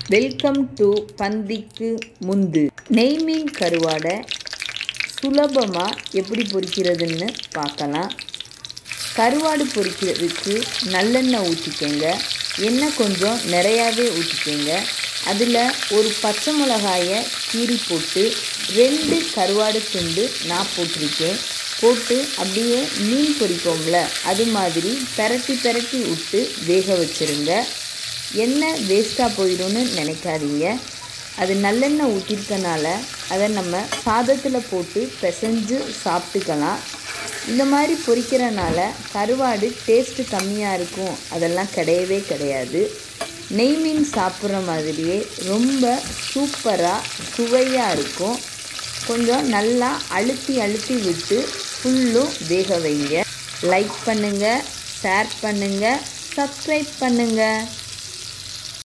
welcome to பந்திக்கு முந்து நெய் மீன் கருவாடை சுலபமாக எப்படி பொரிக்கிறதுன்னு பார்க்கலாம் கருவாடு பொரிக்கிறதுக்கு நல்லெண்ணெய் ஊற்றிக்கோங்க எண்ணெய் கொஞ்சம் நிறையாவே ஊற்றிக்கோங்க அதில் ஒரு பச்சை மிளகாயை கீறி போட்டு ரெண்டு கருவாடு துண்டு நான் போட்டிருக்கேன் போட்டு அப்படியே மீன் பொரிப்போம்ல அது மாதிரி பெரட்டி பெரட்டி விட்டு வேக வச்சுருங்க எண்ணெய் வேஸ்ட்டாக போயிடும்னு நினைக்காதீங்க அது நல்லெண்ணெய் ஊற்றிருக்கனால அதை நம்ம சாதத்தில் போட்டு பிசைஞ்சு சாப்பிட்டுக்கலாம் இந்த மாதிரி பொரிக்கிறனால கருவாடு டேஸ்ட்டு கம்மியாக இருக்கும் அதெல்லாம் கிடையவே கிடையாது நெய் மீன் சாப்பிட்ற மாதிரியே ரொம்ப சூப்பராக சுவையாக இருக்கும் கொஞ்சம் நல்லா அழுத்தி அழுத்தி விட்டு ஃபுல்லும் வேக வைங்க லைக் பண்ணுங்கள் ஷேர் பண்ணுங்கள் சப்ஸ்கிரைப் பண்ணுங்கள்